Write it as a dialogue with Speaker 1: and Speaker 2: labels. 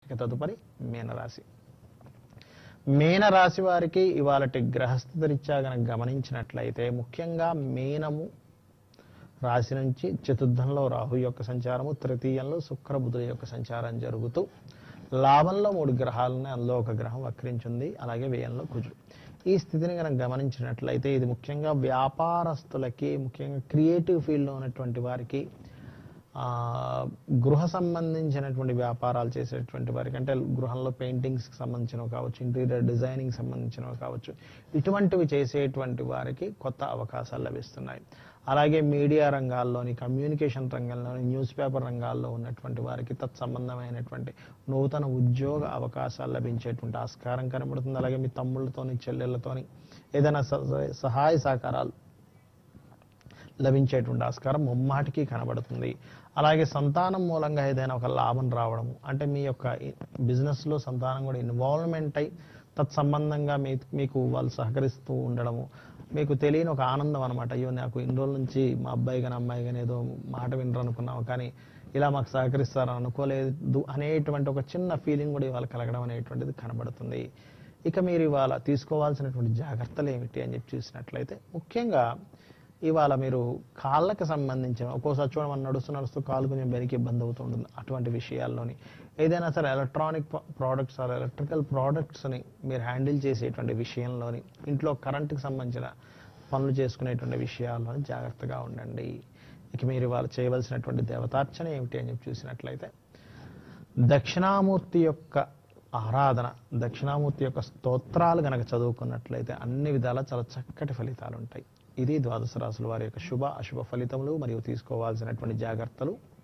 Speaker 1: ఇక తదుపరి మీనరాశి మీనరాశి వారికి ఇవాళటి గ్రహస్థితి రీత్యా గనక గమనించినట్లయితే ముఖ్యంగా మీనము రాశి నుంచి చతుర్థంలో రాహు యొక్క సంచారము తృతీయంలో శుక్ర బుధుల యొక్క సంచారం జరుగుతూ లాభంలో మూడు గ్రహాలని అందులో ఒక గ్రహం వక్రించింది అలాగే వ్యయంలో కుజుడు ఈ స్థితిని కనుక గమనించినట్లయితే ఇది ముఖ్యంగా వ్యాపారస్తులకి ముఖ్యంగా క్రియేటివ్ ఫీల్డ్లో ఉన్నటువంటి వారికి ఆ, గృహ సంబంధించినటువంటి వ్యాపారాలు చేసేటువంటి వారికి అంటే గృహంలో పెయింటింగ్స్కి సంబంధించినవి కావచ్చు ఇంటీరియర్ డిజైనింగ్ సంబంధించినవి కావచ్చు ఇటువంటివి చేసేటువంటి వారికి కొత్త అవకాశాలు లభిస్తున్నాయి అలాగే మీడియా రంగాల్లోని కమ్యూనికేషన్ రంగంలోని న్యూస్ పేపర్ రంగాల్లో ఉన్నటువంటి వారికి తత్సంబంధమైనటువంటి నూతన ఉద్యోగ అవకాశాలు లభించేటువంటి ఆస్కారం కనబడుతుంది అలాగే మీ తమ్ముళ్ళతోని చెల్లెళ్ళతోని ఏదైనా స- సహాయ సహకారాలు లభించేటువంటి ఆస్కారం ముమ్మాటికి కనబడుతుంది అలాగే సంతానం మూలంగా ఏదైనా ఒక లాభం రావడం అంటే మీ యొక్క బిజినెస్లో సంతానం కూడా ఇన్వాల్వ్మెంట్ అయి తత్సంబంధంగా మీ మీకు వాళ్ళు సహకరిస్తూ ఉండడము మీకు తెలియని ఒక ఆనందం అనమాట అయ్యో నాకు ఇన్ని రోజుల నుంచి మా అబ్బాయి కానీ అమ్మాయి కానీ ఏదో మాట వినరు అనుకున్నాము కానీ ఇలా మాకు సహకరిస్తారని అనుకోలేదు అనేటువంటి ఒక చిన్న ఫీలింగ్ కూడా ఇవాళ కలగడం అనేటువంటిది కనబడుతుంది ఇక మీరు ఇవాళ తీసుకోవాల్సినటువంటి జాగ్రత్తలు ఏమిటి అని చెప్పి చూసినట్లయితే ముఖ్యంగా ఇవాళ మీరు కాళ్ళకి సంబంధించిన ఒక్కోసారి చూడ మనం నడుస్తూ నడుస్తూ కాలు కొంచెం బెరికి ఇబ్బంది అవుతూ ఉంటుంది అటువంటి విషయాల్లోని ఏదైనా సరే ఎలక్ట్రానిక్ ప్రోడక్ట్స్ ఆర్ ఎలక్ట్రికల్ ప్రోడక్ట్స్ని మీరు హ్యాండిల్ చేసేటువంటి విషయంలోని ఇంట్లో కరెంటుకి సంబంధించిన పనులు చేసుకునేటువంటి విషయాల్లోని జాగ్రత్తగా ఉండండి ఇక మీరు ఇవాళ చేయవలసినటువంటి దేవతార్చన ఏమిటి అని చెప్పి చూసినట్లయితే దక్షిణామూర్తి యొక్క ఆరాధన దక్షిణామూర్తి యొక్క స్తోత్రాలు గనక చదువుకున్నట్లయితే అన్ని విధాలా చాలా చక్కటి ఫలితాలు ఉంటాయి ఇది ద్వాదశ రాశుల వారి యొక్క శుభ అశుభ ఫలితములు మరియు తీసుకోవాల్సినటువంటి జాగ్రత్తలు